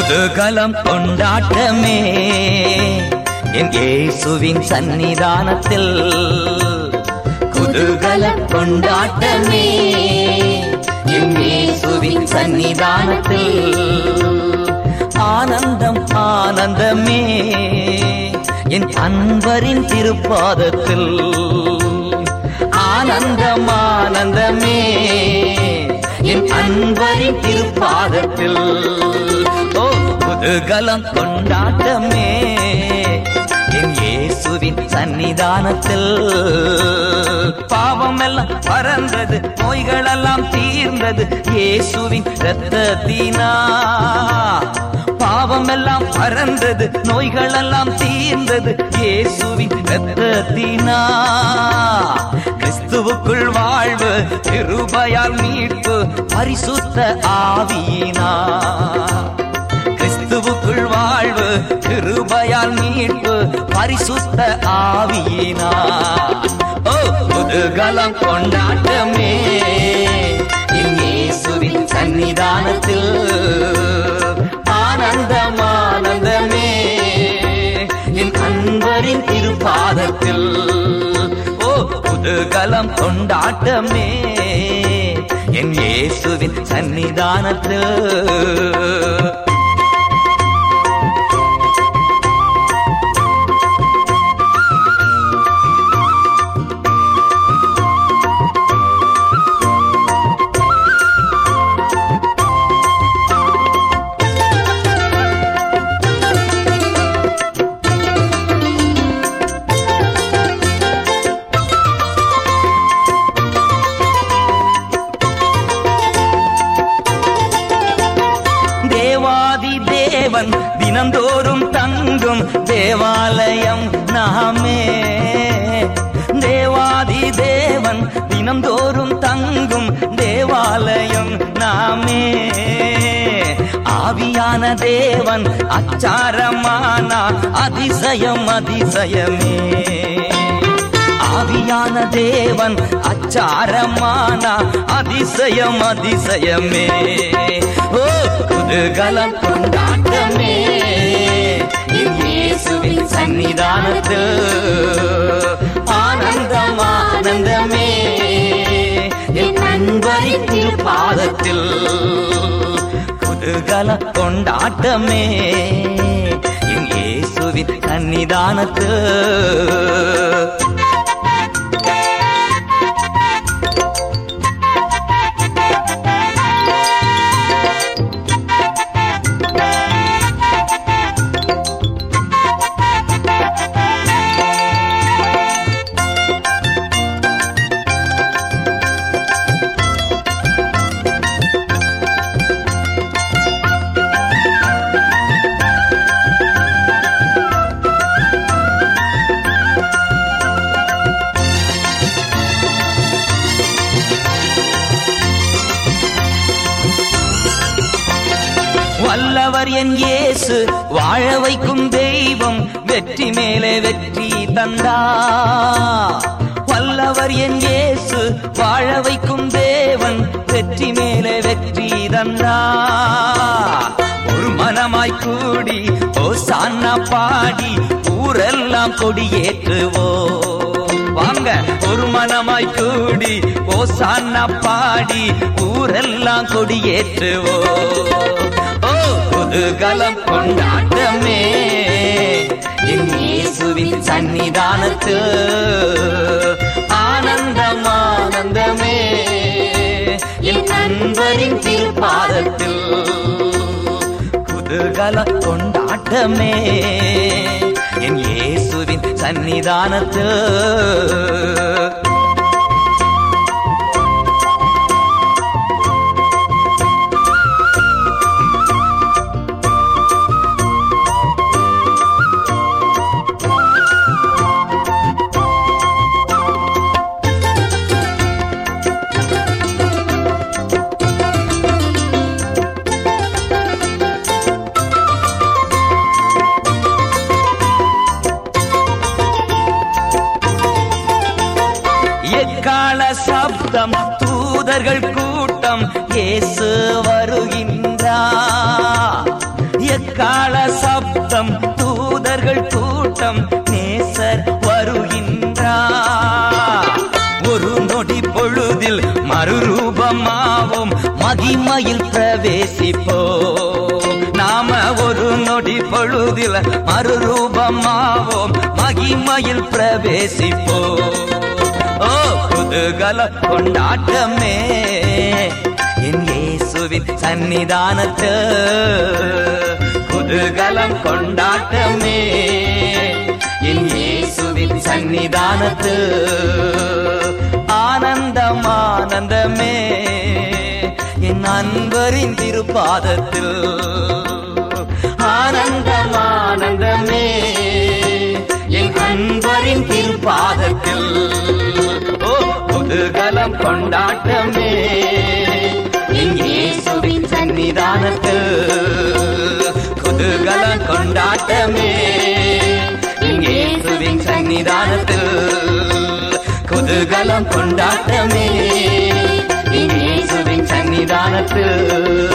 குதூகலம் கொண்டாட்டமே என் இயேசுவின் சன்னிதானத்தில் குதூகலம் கொண்டாட்டமே என் இயேசுவின் சன்னிதானத்தில் ஆனந்தம் ஆனந்தமே என் அன்பரின் திருப்பாதத்தில் ஆனந்தம் ஆனந்தமே என் அன்பரின் திருப்பாதத்தில் ஓ குதூகலம் கொண்டாட்டமே என் இயேசுவின் சன்னிதானத்தில் பாவம் எல்லாம் பறந்தது நோய்களெல்லாம் தீர்ந்தது இயேசுவின் இரத்தத்தினா பாவம் எல்லாம் பறந்தது நோய்கள் எல்லாம் தீர்ந்தது இயேசுவின் இரத்தத்தினா கிறிஸ்துவுக்குள் வாழ்வு கிருபையால் மீட்பு பரிசுத்த ஆவியினா கிறிஸ்துவுக்குள் வாழ்வு கிருபையால் மீட்பு பரிசுத்த ஆவியினா ஓ புதுகலம் கொண்டாட்டமே என் இயேசுவின் சன்னிதானத்தில் ஆனந்தம் ஆனந்தமே என் அன்பரின் திருப்பாதத்தில் ஓ புதுகலம் கொண்டாட்டமே என் இயேசுவின் சன்னிதானத்தில் தேவாதி தேவன் தினந்தோறும் தங்கும் தேவாலயம் நாமே தேவாதி தேவன் தினந்தோறும் தங்கும் தேவாலயம் நாமே ஆவியான தேவன் அச்சாரமான அதிசயம் அதிசயமே ஆவியான தேவன் அச்சாரமான அதிசயம் அதிசயமே ஓ குதூகலம் கொண்டாட்டமே என் இயேசுவின் சன்னிதானத்தில் ஆனந்தம் ஆனந்தமே என் நண்பரின் திருப்பாதத்தில் குதூகல கொண்டாட்டமே என் இயேசுவின் சன்னிதானத்தில் வல்லவர் என் இயேசு வாழ வைக்கும் தெய்வம் வெற்றி மேலே வெற்றி தந்தா வல்லவர் என் இயேசு வாழ வைக்கும் தேவன் வெற்றி மேலே வெற்றி தந்தா ஒரு மனமாய் கூடி ஓ சான்னா பாடி ஊரெல்லாம் கொடியேற்றுவோ வாங்க ஒரு மனமாய் கூடி ஓ சான்னா பாடி ஊரெல்லாம் கொடியேற்றுவோ ஓ குதூகலம் கொண்டாட்டமே என் இயேசுவின் சன்னிதானத்தில் ஆனந்தம் ஆனந்தமே என் நண்பரின் திருப்பாதத்தில் குதூகல கொண்டாட்டமே என் இயேசுவின் சன்னிதானத்தில் எக்கால சப்தம் தூதர்கள் கூட்டம் இயேசு வருகின்றார் எக்கால சப்தம் தூதர்கள் கூட்டம் நேசர் வருகின்றார் ஒரு நொடி பொழுதில் மறுரூபமாவோம் மகிமையில் பிரவேசிப்போம் நாம ஒரு நொடி பொழுதில் மறுரூபமாவோம் மகிமையில் பிரவேசிப்போம் ஓ குதூகல கொண்டாட்டமே என் இயேசுவின் சன்னிதானத்து குதூகலம் கொண்டாட்டமே என் இயேசுவின் சன்னிதானத்து ஆனந்தம் ஆனந்தமே என் அன்பரின் திருப்பாதத்தில் ஆனந்தம் ஆனந்தமே என் அன்பரின் திருப்பாதத்தில் ஓ குதூகலம் கொண்டாட்டமே என் இயேசுவின் சன்னிதானத்தில் குதூகலம் கொண்டாட்டமே என் இயேசுவின் சன்னிதானத்தில் குதூகலம் கொண்டாட்டமே என் இயேசுவின் சன்னிதானத்தில்